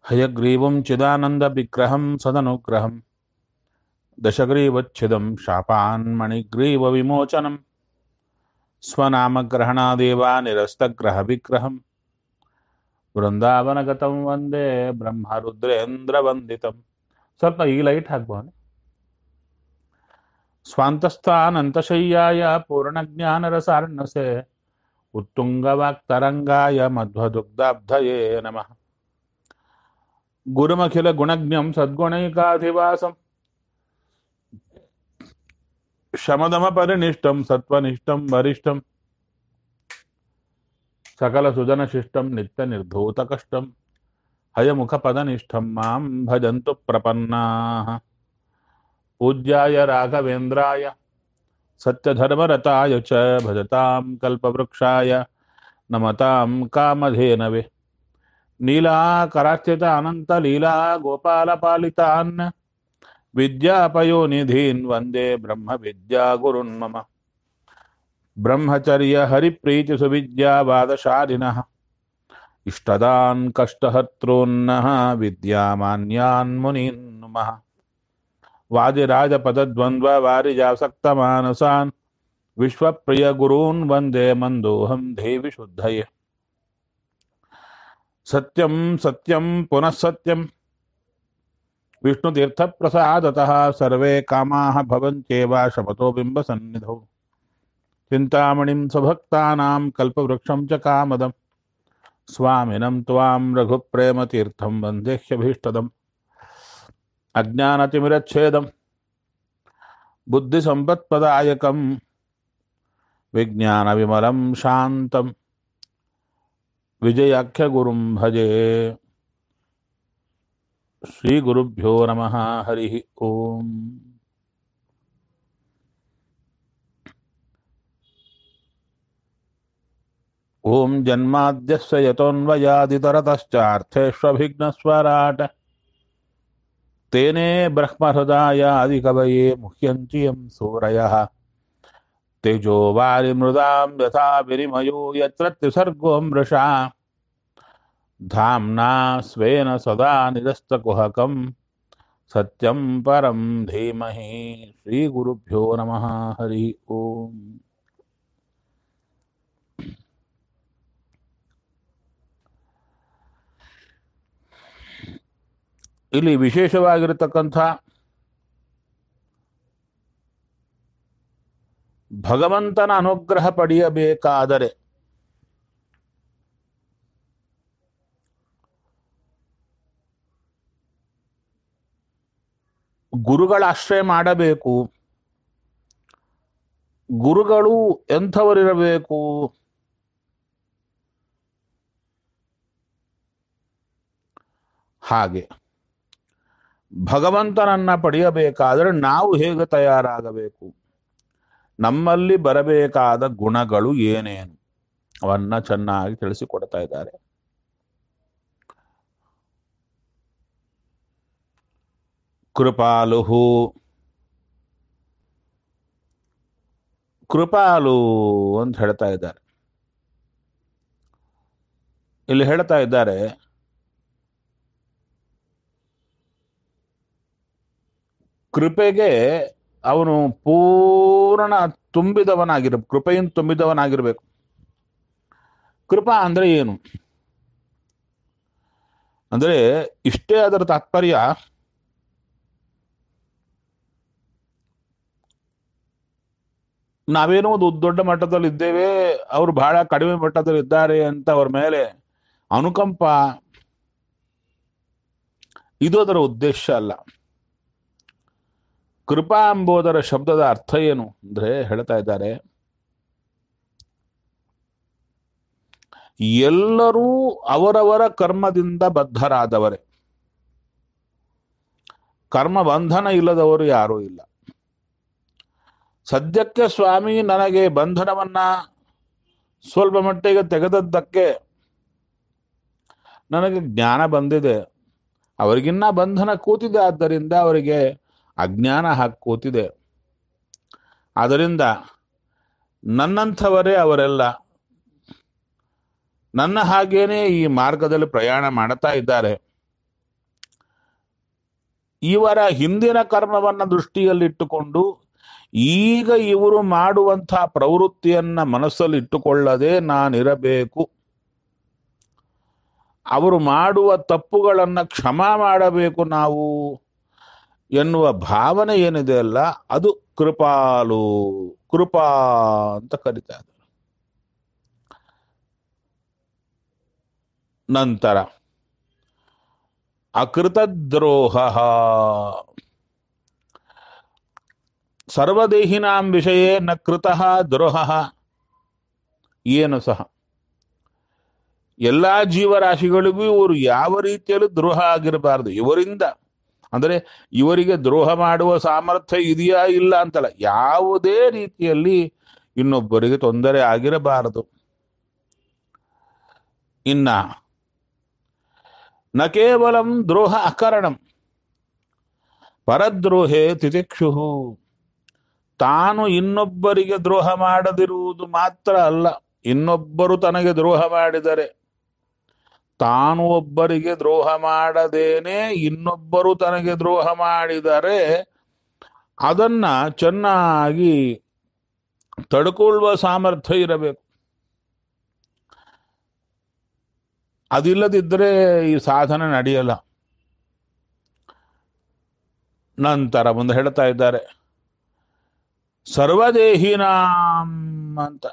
हयग्रीवं चिदानन्दविग्रहं सदनुग्रहं दशग्रीवच्छिदं शापान्मणिग्रीवविमोचनं स्वनामग्रहणादेव निरस्तग्रहविग्रहं ವೃಂದಾವನಗತಂ ವಂದೇ ಬ್ರಹ್ಮರುದ್ರೇಂದ್ರವಂದಿತಂ ಸ್ವಲ್ಪ ಈ ಲೈಟ್ ಹಾಕ್ಬೋದು ಸ್ವಾಂತಸ್ಥಾನಂತಶಯ್ಯಾಯ ಪೂರ್ಣಜ್ಞಾನರಸಾರ್ಣಸೆ ಉತ್ತುಂಗವಾಕ್ತರಂಗಾಯ ಮಧ್ವದುಗ್ಧಾಬ್ಧಯೇ ನಮಃ ಗುರುಮಖಿಲ ಗುಣಜ್ಞಂ ಸದ್ಗುಣೈಕಾಧಿವಾಸಂ ಶಮದಮ ಪರಿನಿಷ್ಠಂ ಸತ್ವನಿಷ್ಠಂ ವರಿಷ್ಠಂ ಸಕಲ ಸುಜನ ಶಿಷ್ಟಂ ನಿತ್ಯ ನಿರ್ಧೂತ ಕಷ್ಟಂ ಹಯಮುಖ ಪದನಿಷ್ಠಂ ಮಾಂ ಭಜಂತು ಪ್ರಪನ್ನಾಃ ಪೂಜ್ಯಾಯ ರಾಘವೇಂದ್ರಾಯ ಸತ್ಯಧರ್ಮರತಾಯ ಚ ಭಜತಾಂ ಕಲ್ಪವೃಕ್ಷಾಯ ನಮತಾಂ ಕಾಮಧೇನವೆ ನೀಲಾಕರಾಚ್ಯುತ ಅನಂತ ಲೀಲಾ ಗೋಪಾಲ ಪಾಲಿತಾನ್ ವಿದ್ಯಾಪಯೋನಿಧೀನ್ ವಂದೇ ಬ್ರಹ್ಮ ವಿದ್ಯಾ ಗುರುನ್ ಮಮ ಬ್ರಹ್ಮಚರ್ಯ ಹರಿಪ್ರೀತಿ ಸುವಿದ್ಯಾವಾದಶಾಲಿನಃ ಇಷ್ಟದಾನ್ ಕಷ್ಟಹರ್ತॄನ್ನಃ ವಿದ್ಯಾಮಾನ್ಯಾನ್ ಮುನೀನ್ ನುಮಃ ವಾದಿರಾಜಪದದ್ವಂದ್ವ ವಾರಿಜಾಸಕ್ತಮಾನಸಾನ್ ವಿಶ್ವಪ್ರಿಯ ಗುರೂನ್ ವಂದೇ ಮಂದೋಹಂ ದೇವಿ ಶುದ್ಧಯೇ ಸತ್ಯಂ ಸತ್ಯಂ ಪುನಃ ಸತ್ಯಂ ವಿಷ್ಣುತೀರ್ಥಪ್ರಸಾದತಃ ಸರ್ವೇ ಕಾಮಾಃ ಭವಂತ್ಯೇವ ಶಮತೋ ಬಿಂಬಸನ್ನಿಧೌ ಚಿಂತಾಮಣಿಂ ಸ್ವಭಕ್ತಾನಾಂ ಕಲ್ಪವೃಕ್ಷಂ ಚ ಕಾಮದಂ ಸ್ವಾಮಿನಂ ತ್ವಾಂ ರಘುಪ್ರೇಮತೀರ್ಥಂ ವಂದೇಹ್ಯಭೀಷ್ಟದಂ ಅಜ್ಞಾನತಿಮಿರಚ್ಛೇದಂ ಬುದ್ಧಿಸಂಪತ್ಪದಾಯಕಂ ವಿಜ್ಞಾನವಿಮಲಂ ಶಾಂತಂ ವಿಜಯಾಖ್ಯಗುರುಂ ಭಜೆ ಶ್ರೀಗುರುಭ್ಯೋ ನಮಃ ಹರಿ ಓಂ ಓಂ ಜನ್ಮಾದ್ಯಸ್ಯ ಯತೋನ್ವಯಾದಿತರತಶ್ಚಾರ್ಥೇष्वभिघ्नस्वराट तेने ब्रह्महृदायादिकवये मुह्यन्ति यं सूरयः तेजो वारिमृदां यथा विनिमयो यत्र त्रिसर्गो मृषा धाम्ना स्वेन सदा निरस्तकुहकं सत्यं परं धीमहि श्रीगुरुभ्यो नमः हरिः ओम् ಇಲ್ಲಿ ವಿಶೇಷವಾಗಿರತಕ್ಕಂಥ ಭಗವಂತನ ಅನುಗ್ರಹ ಪಡೆಯಬೇಕಾದರೆ ಗುರುಗಳ ಆಶ್ರಯ ಮಾಡಬೇಕು ಗುರುಗಳು ಎಂಥವರಿರಬೇಕು ಹಾಗೆ ಭಗವಂತನನ್ನ ಪಡೆಯಬೇಕಾದರೆ ನಾವು ಹೇಗೆ ತಯಾರಾಗಬೇಕು ನಮ್ಮಲ್ಲಿ ಬರಬೇಕಾದ ಗುಣಗಳು ಏನೇನು ಅವನ್ನ ಚೆನ್ನಾಗಿ ತಿಳಿಸಿಕೊಡ್ತಾ ಇದ್ದಾರೆ ಕೃಪಾಲುಹು ಕೃಪಾಲು ಅಂತ ಹೇಳ್ತಾ ಇದ್ದಾರೆ ಇಲ್ಲಿ ಹೇಳ್ತಾ ಇದ್ದಾರೆ ಕೃಪೆಗೆ ಅವನು ಪೂರ್ಣ ತುಂಬಿದವನಾಗಿರ ಕೃಪೆಯಿಂದ ತುಂಬಿದವನಾಗಿರ್ಬೇಕು ಕೃಪಾ ಅಂದ್ರೆ ಏನು ಅಂದ್ರೆ ಇಷ್ಟೇ ಅದರ ತಾತ್ಪರ್ಯ ನಾವೇನೋ ಒಂದು ದೊಡ್ಡ ಮಟ್ಟದಲ್ಲಿ ಇದ್ದೇವೆ ಅವರು ಬಹಳ ಕಡಿಮೆ ಮಟ್ಟದಲ್ಲಿ ಇದ್ದಾರೆ ಅಂತ ಅವ್ರ ಮೇಲೆ ಅನುಕಂಪ ಇದು ಅದರ ಉದ್ದೇಶ ಅಲ್ಲ ಕೃಪಾ ಎಂಬುದರ ಶಬ್ದದ ಅರ್ಥ ಏನು ಅಂದ್ರೆ ಹೇಳ್ತಾ ಇದ್ದಾರೆ ಎಲ್ಲರೂ ಅವರವರ ಕರ್ಮದಿಂದ ಬದ್ಧರಾದವರೇ ಕರ್ಮ ಬಂಧನ ಇಲ್ಲದವರು ಯಾರೂ ಇಲ್ಲ ಸದ್ಯಕ್ಕೆ ಸ್ವಾಮಿ ನನಗೆ ಬಂಧನವನ್ನ ಸ್ವಲ್ಪ ಮಟ್ಟಿಗೆ ತೆಗೆದದ್ದಕ್ಕೆ ನನಗೆ ಜ್ಞಾನ ಬಂದಿದೆ ಅವರಿಗಿನ್ನ ಬಂಧನ ಕೂತಿದೆ ಆದ್ದರಿಂದ ಅವರಿಗೆ ಅಜ್ಞಾನ ಹಾಕಿ ಕೂತಿದೆ ಆದ್ದರಿಂದ ನನ್ನಂಥವರೇ ಅವರೆಲ್ಲ ನನ್ನ ಹಾಗೇನೆ ಈ ಮಾರ್ಗದಲ್ಲಿ ಪ್ರಯಾಣ ಮಾಡ್ತಾ ಇದ್ದಾರೆ ಇವರ ಹಿಂದಿನ ಕರ್ಮವನ್ನ ದೃಷ್ಟಿಯಲ್ಲಿಟ್ಟುಕೊಂಡು ಈಗ ಇವರು ಮಾಡುವಂತಹ ಪ್ರವೃತ್ತಿಯನ್ನ ಮನಸ್ಸಲ್ಲಿ ಇಟ್ಟುಕೊಳ್ಳದೆ ನಾನಿರಬೇಕು ಅವರು ಮಾಡುವ ತಪ್ಪುಗಳನ್ನ ಕ್ಷಮ ಮಾಡಬೇಕು ನಾವು ಎನ್ನುವ ಭಾವನೆ ಏನಿದೆ ಅಲ್ಲ ಅದು ಕೃಪಾಲು ಕೃಪಾ ಅಂತ ಕರೀತಾರೆ ನಂತರ ಅಕೃತದ್ರೋಹ ಸರ್ವದೇಹಿನಾಂ ವಿಷಯೇ ನ ಕೃತಃ ದ್ರೋಹ ಏನು ಸಹ ಎಲ್ಲಾ ಜೀವರಾಶಿಗಳಿಗೂ ಇವರು ಯಾವ ರೀತಿಯಲ್ಲೂ ದ್ರೋಹ ಆಗಿರಬಾರದು ಇವರಿಂದ ಅಂದರೆ ಇವರಿಗೆ ದ್ರೋಹ ಮಾಡುವ ಸಾಮರ್ಥ್ಯ ಇದೆಯಾ ಇಲ್ಲ ಅಂತಲ್ಲ ಯಾವುದೇ ರೀತಿಯಲ್ಲಿ ಇನ್ನೊಬ್ಬರಿಗೆ ತೊಂದರೆ ಆಗಿರಬಾರದು ಇನ್ನ ನ ಕೇವಲಂ ದ್ರೋಹ ಅಕರಣಂ ಪರದ್ರೋಹೇ ತಿತಿಕ್ಷು ತಾನು ಇನ್ನೊಬ್ಬರಿಗೆ ದ್ರೋಹ ಮಾಡದಿರುವುದು ಮಾತ್ರ ಅಲ್ಲ ಇನ್ನೊಬ್ಬರು ತನಗೆ ದ್ರೋಹ ಮಾಡಿದರೆ ತಾನು ಒಬ್ಬರಿಗೆ ದ್ರೋಹ ಮಾಡದೇನೆ ಇನ್ನೊಬ್ಬರು ತನಗೆ ದ್ರೋಹ ಮಾಡಿದರೆ ಅದನ್ನ ಚೆನ್ನಾಗಿ ತಡ್ಕೊಳ್ಳುವ ಸಾಮರ್ಥ್ಯ ಇರಬೇಕು ಅದಿಲ್ಲದಿದ್ದರೆ ಈ ಸಾಧನೆ ನಡೆಯಲ್ಲ ನಂತರ ಮುಂದೆ ಹೇಳ್ತಾ ಇದ್ದಾರೆ ಸರ್ವದೇಹಿನಾಂ ಅಂತ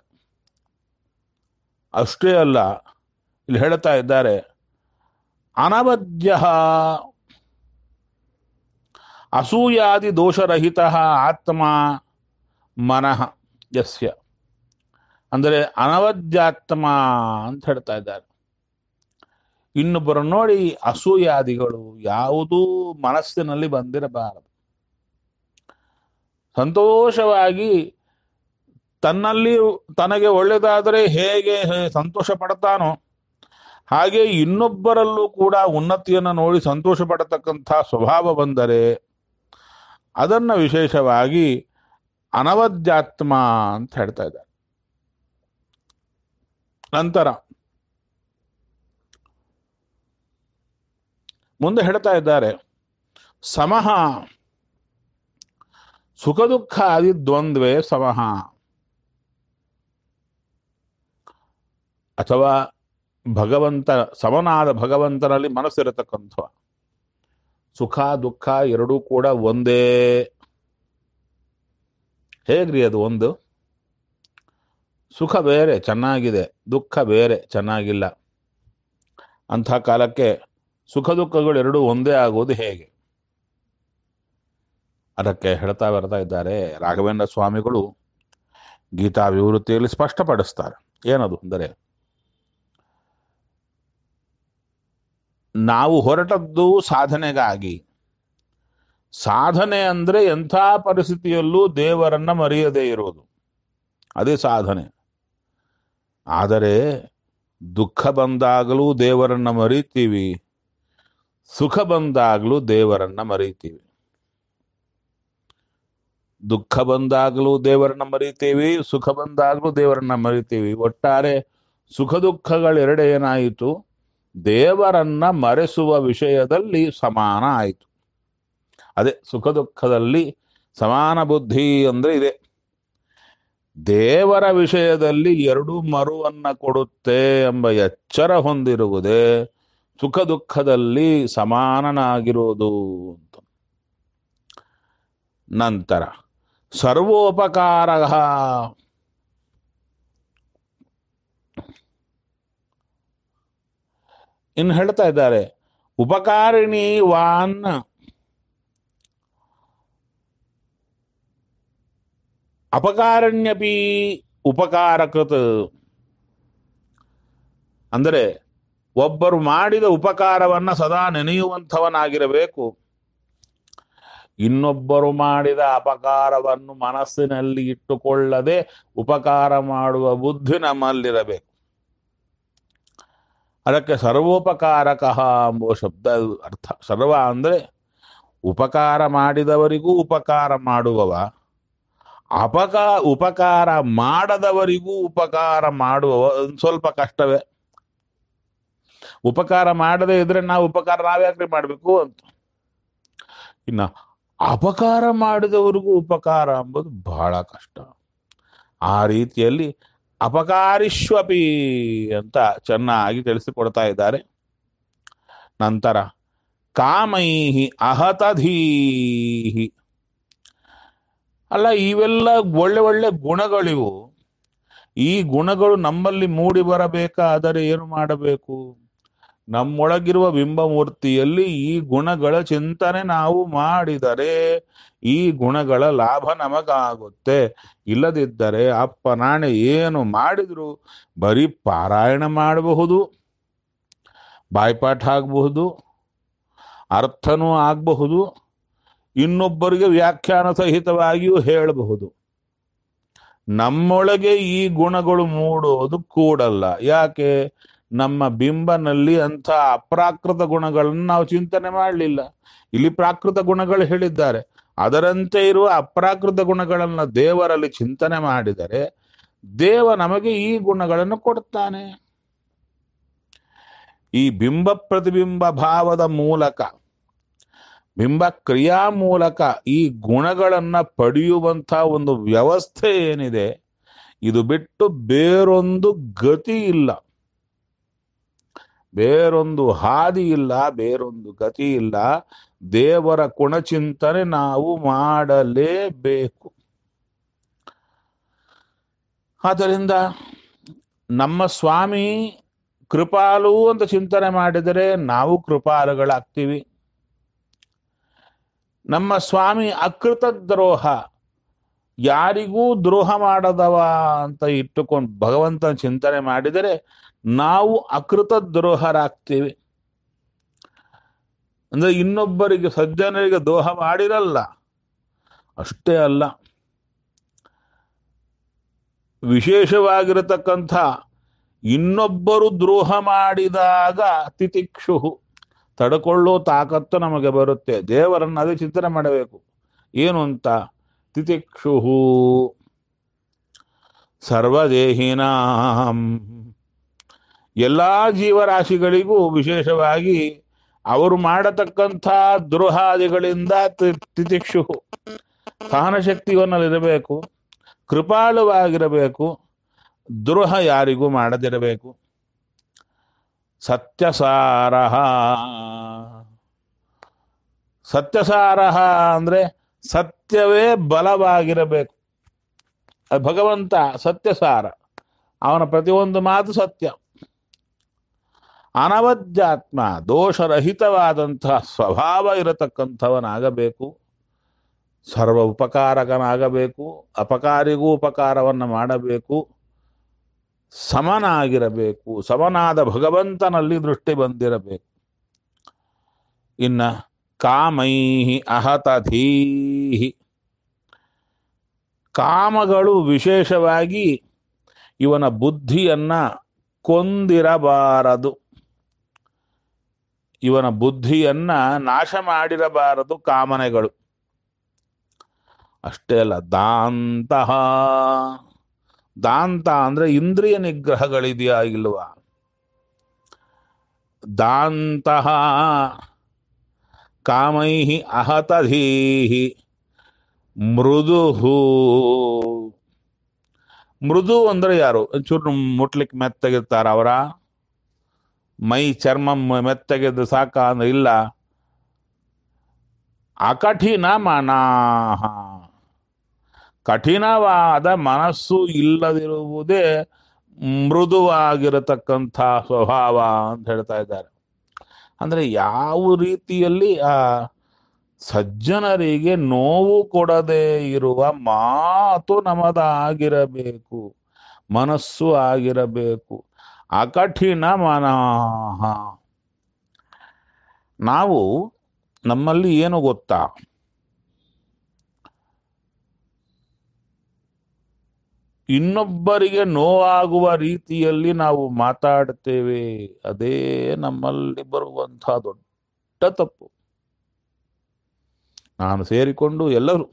ಅಷ್ಟೇ ಅಲ್ಲ ಇಲ್ಲಿ ಹೇಳ್ತಾ ಇದ್ದಾರೆ ಅನವದ್ಯ ಅಸೂಯಾದಿ ದೋಷರಹಿತ ಆತ್ಮ ಮನಃ ಯಸ್ಯ ಅಂದರೆ ಅನವದ್ಯಾತ್ಮ ಅಂತ ಹೇಳ್ತಾ ಇದ್ದಾರೆ ಇನ್ನೊಬ್ಬರು ನೋಡಿ ಅಸೂಯಾದಿಗಳು ಯಾವುದೂ ಮನಸ್ಸಿನಲ್ಲಿ ಬಂದಿರಬಾರದು ಸಂತೋಷವಾಗಿ ತನ್ನಲ್ಲಿ ತನಗೆ ಒಳ್ಳೆಯದಾದರೆ ಹೇಗೆ ಸಂತೋಷ ಪಡ್ತಾನೋ ಹಾಗೆ ಇನ್ನೊಬ್ಬರಲ್ಲೂ ಕೂಡ ಉನ್ನತಿಯನ್ನು ನೋಡಿ ಸಂತೋಷ ಪಡತಕ್ಕಂಥ ಸ್ವಭಾವ ಬಂದರೆ ಅದನ್ನ ವಿಶೇಷವಾಗಿ ಅನವದ್ಯಾತ್ಮ ಅಂತ ಹೇಳ್ತಾ ಇದ್ದಾರೆ ನಂತರ ಮುಂದೆ ಹೇಳ್ತಾ ಇದ್ದಾರೆ ಸಮಹ ಸುಖ ದುಃಖ ಆದಿ ದ್ವಂದ್ವೇ ಸಮಹ ಅಥವಾ ಭಗವಂತ ಸಮನಾದ ಭಗವಂತನಲ್ಲಿ ಮನಸ್ಸಿರತಕ್ಕಂಥ ಸುಖ ದುಃಖ ಎರಡೂ ಕೂಡ ಒಂದೇ ಹೇಗ್ರಿ ಅದು ಒಂದು ಸುಖ ಬೇರೆ ಚೆನ್ನಾಗಿದೆ ದುಃಖ ಬೇರೆ ಚೆನ್ನಾಗಿಲ್ಲ ಅಂಥ ಕಾಲಕ್ಕೆ ಸುಖ ದುಃಖಗಳು ಎರಡೂ ಒಂದೇ ಆಗುವುದು ಹೇಗೆ ಅದಕ್ಕೆ ಹೇಳ್ತಾ ಬರ್ತಾ ಇದ್ದಾರೆ ರಾಘವೇಂದ್ರ ಸ್ವಾಮಿಗಳು ಗೀತಾ ವಿವೃತ್ತಿಯಲ್ಲಿ ಸ್ಪಷ್ಟಪಡಿಸ್ತಾರೆ ಏನದು ಅಂದರೆ ನಾವು ಹೊರಟದ್ದು ಸಾಧನೆಗಾಗಿ ಸಾಧನೆ ಅಂದ್ರೆ ಎಂಥ ಪರಿಸ್ಥಿತಿಯಲ್ಲೂ ದೇವರನ್ನ ಮರೆಯದೇ ಇರೋದು ಅದೇ ಸಾಧನೆ ಆದರೆ ದುಃಖ ಬಂದಾಗಲೂ ದೇವರನ್ನ ಮರಿತೀವಿ ಸುಖ ಬಂದಾಗಲೂ ದೇವರನ್ನ ಮರಿತೀವಿ ದುಃಖ ಬಂದಾಗಲೂ ದೇವರನ್ನ ಮರಿತೀವಿ ಸುಖ ಬಂದಾಗಲೂ ದೇವರನ್ನ ಮರಿತೀವಿ ಒಟ್ಟಾರೆ ಸುಖ ದುಃಖಗಳೆರಡೆ ಏನಾಯಿತು ದೇವರನ್ನ ಮರೆಸುವ ವಿಷಯದಲ್ಲಿ ಸಮಾನ ಆಯಿತು ಅದೇ ಸುಖ ದುಃಖದಲ್ಲಿ ಸಮಾನ ಬುದ್ಧಿ ಅಂದ್ರೆ ಇದೆ ದೇವರ ವಿಷಯದಲ್ಲಿ ಎರಡು ಮರುವನ್ನ ಕೊಡುತ್ತೆ ಎಂಬ ಎಚ್ಚರ ಹೊಂದಿರುವುದೇ ಸುಖ ದುಃಖದಲ್ಲಿ ಸಮಾನನಾಗಿರುವುದು ಅಂತ ನಂತರ ಸರ್ವೋಪಕಾರ ಇನ್ನು ಹೇಳ್ತಾ ಇದ್ದಾರೆ ಉಪಕಾರಿಣಿ ವಾನ್ ಅಪಕಾರಣ್ಯಪಿ ಉಪಕಾರಕೃತ ಅಂದರೆ ಒಬ್ಬರು ಮಾಡಿದ ಉಪಕಾರವನ್ನ ಸದಾ ನೆನೆಯುವಂಥವನಾಗಿರಬೇಕು ಇನ್ನೊಬ್ಬರು ಮಾಡಿದ ಅಪಕಾರವನ್ನು ಮನಸ್ಸಿನಲ್ಲಿ ಇಟ್ಟುಕೊಳ್ಳದೆ ಉಪಕಾರ ಮಾಡುವ ಬುದ್ಧಿ ನಮ್ಮಲ್ಲಿರಬೇಕು ಅದಕ್ಕೆ ಸರ್ವೋಪಕಾರಕ ಎಂಬುವ ಶಬ್ದ ಅರ್ಥ ಸರ್ವ ಅಂದ್ರೆ ಉಪಕಾರ ಮಾಡಿದವರಿಗೂ ಉಪಕಾರ ಮಾಡುವವ ಅಪಕಾ ಉಪಕಾರ ಮಾಡದವರಿಗೂ ಉಪಕಾರ ಮಾಡುವವ ಒಂದ್ ಸ್ವಲ್ಪ ಕಷ್ಟವೇ ಉಪಕಾರ ಮಾಡದೇ ಇದ್ರೆ ನಾವು ಉಪಕಾರ ನಾವ್ಯಾಕ್ರಿ ಮಾಡ್ಬೇಕು ಅಂತ ಇನ್ನ ಅಪಕಾರ ಮಾಡಿದವರಿಗೂ ಉಪಕಾರ ಎಂಬುದು ಬಹಳ ಕಷ್ಟ ಆ ರೀತಿಯಲ್ಲಿ ಅಪಕಾರಿಷ್ವಪಿ ಅಂತ ಚೆನ್ನಾಗಿ ತಿಳಿಸಿಕೊಡ್ತಾ ಇದ್ದಾರೆ ನಂತರ ಕಾಮೈಹಿ ಅಹತಧೀಹಿ ಅಲ್ಲ ಇವೆಲ್ಲ ಒಳ್ಳೆ ಒಳ್ಳೆ ಗುಣಗಳಿವು ಈ ಗುಣಗಳು ನಮ್ಮಲ್ಲಿ ಮೂಡಿ ಬರಬೇಕಾದರೆ ಏನು ಮಾಡಬೇಕು ನಮ್ಮೊಳಗಿರುವ ಬಿಂಬಮೂರ್ತಿಯಲ್ಲಿ ಈ ಗುಣಗಳ ಚಿಂತನೆ ನಾವು ಮಾಡಿದರೆ ಈ ಗುಣಗಳ ಲಾಭ ನಮಗಾಗುತ್ತೆ ಇಲ್ಲದಿದ್ದರೆ ಅಪ್ಪ ನಾಣೆ ಏನು ಮಾಡಿದ್ರು ಬರೀ ಪಾರಾಯಣ ಮಾಡಬಹುದು ಬಾಯ್ಪಾಠ ಆಗಬಹುದು ಅರ್ಥನೂ ಆಗಬಹುದು ಇನ್ನೊಬ್ಬರಿಗೆ ವ್ಯಾಖ್ಯಾನ ಸಹಿತವಾಗಿಯೂ ಹೇಳಬಹುದು ನಮ್ಮೊಳಗೆ ಈ ಗುಣಗಳು ಮೂಡೋದು ಕೂಡಲ್ಲ ಯಾಕೆ ನಮ್ಮ ಬಿಂಬನಲ್ಲಿ ಅಂಥ ಅಪ್ರಾಕೃತ ಗುಣಗಳನ್ನು ನಾವು ಚಿಂತನೆ ಮಾಡಲಿಲ್ಲ ಇಲ್ಲಿ ಪ್ರಾಕೃತ ಗುಣಗಳು ಹೇಳಿದ್ದಾರೆ ಅದರಂತೆ ಇರುವ ಅಪ್ರಾಕೃತ ಗುಣಗಳನ್ನು ದೇವರಲ್ಲಿ ಚಿಂತನೆ ಮಾಡಿದರೆ ದೇವ ನಮಗೆ ಈ ಗುಣಗಳನ್ನು ಕೊಡ್ತಾನೆ ಈ ಬಿಂಬ ಪ್ರತಿಬಿಂಬ ಭಾವದ ಮೂಲಕ ಬಿಂಬ ಕ್ರಿಯಾ ಮೂಲಕ ಈ ಗುಣಗಳನ್ನ ಪಡೆಯುವಂಥ ಒಂದು ವ್ಯವಸ್ಥೆ ಏನಿದೆ ಇದು ಬಿಟ್ಟು ಬೇರೊಂದು ಗತಿ ಇಲ್ಲ ಬೇರೊಂದು ಹಾದಿ ಇಲ್ಲ ಬೇರೊಂದು ಗತಿ ಇಲ್ಲ ದೇವರ ಗುಣಚಿಂತನೆ ನಾವು ಮಾಡಲೇಬೇಕು ಆದ್ದರಿಂದ ನಮ್ಮ ಸ್ವಾಮಿ ಕೃಪಾಲು ಅಂತ ಚಿಂತನೆ ಮಾಡಿದರೆ ನಾವು ಕೃಪಾಲುಗಳಾಗ್ತೀವಿ ನಮ್ಮ ಸ್ವಾಮಿ ಅಕೃತ ದ್ರೋಹ ಯಾರಿಗೂ ದ್ರೋಹ ಮಾಡದವ ಅಂತ ಇಟ್ಟುಕೊಂಡು ಭಗವಂತನ ಚಿಂತನೆ ಮಾಡಿದರೆ ನಾವು ಅಕೃತ ದ್ರೋಹರಾಗ್ತೀವಿ ಅಂದ್ರೆ ಇನ್ನೊಬ್ಬರಿಗೆ ಸಜ್ಜನರಿಗೆ ದ್ರೋಹ ಮಾಡಿರಲ್ಲ ಅಷ್ಟೇ ಅಲ್ಲ ವಿಶೇಷವಾಗಿರತಕ್ಕಂಥ ಇನ್ನೊಬ್ಬರು ದ್ರೋಹ ಮಾಡಿದಾಗ ತಿತಿಕ್ಷು ತಡ್ಕೊಳ್ಳೋ ತಾಕತ್ತು ನಮಗೆ ಬರುತ್ತೆ ದೇವರನ್ನು ಅದೇ ಚಿಂತನೆ ಮಾಡಬೇಕು ಏನು ಅಂತ ತಿತಿಕ್ಷು ಸರ್ವದೇಹಿನಾಂ ಎಲ್ಲ ಜೀವರಾಶಿಗಳಿಗೂ ವಿಶೇಷವಾಗಿ ಅವರು ಮಾಡತಕ್ಕಂಥ ದ್ರೋಹಾದಿಗಳಿಂದ ತಿ- ತಿತಿಕ್ಷು ಸಹನ ಶಕ್ತಿಯನ್ನಲ್ಲಿರಬೇಕು ಕೃಪಾಳುವಾಗಿರಬೇಕು ದ್ರೋಹ ಯಾರಿಗೂ ಮಾಡದಿರಬೇಕು ಸತ್ಯಸಾರಹ ಸತ್ಯಸಾರಹ ಅಂದ್ರೆ ಸತ್ಯವೇ ಬಲವಾಗಿರಬೇಕು ಅದು ಭಗವಂತ ಸತ್ಯಸಾರ ಅವನ ಪ್ರತಿಯೊಂದು ಮಾತು ಸತ್ಯ ಅನವದ್ಯಾತ್ಮ ದೋಷರಹಿತವಾದಂತಹ ಸ್ವಭಾವ ಇರತಕ್ಕಂಥವನಾಗಬೇಕು ಸರ್ವ ಉಪಕಾರಕನಾಗಬೇಕು ಅಪಕಾರಿಗೂ ಉಪಕಾರವನ್ನು ಮಾಡಬೇಕು ಸಮನಾಗಿರಬೇಕು ಸಮನಾದ ಭಗವಂತನಲ್ಲಿ ದೃಷ್ಟಿ ಬಂದಿರಬೇಕು ಇನ್ನ ಕಾಮೈಹಿ ಅಹತಧೀಹಿ ಕಾಮಗಳು ವಿಶೇಷವಾಗಿ ಇವನ ಬುದ್ಧಿಯನ್ನ ಕೊಂದಿರಬಾರದು ಇವನ ಬುದ್ಧಿಯನ್ನ ನಾಶ ಮಾಡಿರಬಾರದು ಕಾಮನೆಗಳು ಅಷ್ಟೇ ಅಲ್ಲ ದಾಂತಹ ದಾಂತ ಅಂದ್ರೆ ಇಂದ್ರಿಯ ನಿಗ್ರಹಗಳಿದೆಯಾ ಇಲ್ವಾ ದಾಂತಹ ಕಾಮೈ ಅಹತಧೀಹಿ ಮೃದು ಮೃದು ಅಂದ್ರೆ ಯಾರು ಚೂರು ಮುಟ್ಲಿಕ್ಕೆ ಮೆತ್ತಗಿರ್ತಾರ ಅವರ ಮೈ ಚರ್ಮ ಮ- ಮೆತ್ತಗಿದ್ದು ಸಾಕ ಅಂದ್ರೆ ಇಲ್ಲ ಅಕಠಿಣ ಮನಾಹ ಕಠಿಣವಾದ ಮನಸ್ಸು ಇಲ್ಲದಿರುವುದೇ ಮೃದುವಾಗಿರತಕ್ಕಂಥ ಸ್ವಭಾವ ಅಂತ ಹೇಳ್ತಾ ಇದ್ದಾರೆ ಅಂದ್ರೆ ಯಾವ ರೀತಿಯಲ್ಲಿ ಆ ಸಜ್ಜನರಿಗೆ ನೋವು ಕೊಡದೆ ಇರುವ ಮಾತು ನಮದಾಗಿರಬೇಕು ಮನಸ್ಸು ಆಗಿರಬೇಕು ಅಕಠಿಣ ಮನಃ ನಾವು ನಮ್ಮಲ್ಲಿ ಏನು ಗೊತ್ತಾ ಇನ್ನೊಬ್ಬರಿಗೆ ನೋವಾಗುವ ರೀತಿಯಲ್ಲಿ ನಾವು ಮಾತಾಡ್ತೇವೆ ಅದೇ ನಮ್ಮಲ್ಲಿ ಬರುವಂತಹ ದೊಡ್ಡ ತಪ್ಪು ನಾನು ಸೇರಿಕೊಂಡು ಎಲ್ಲರೂ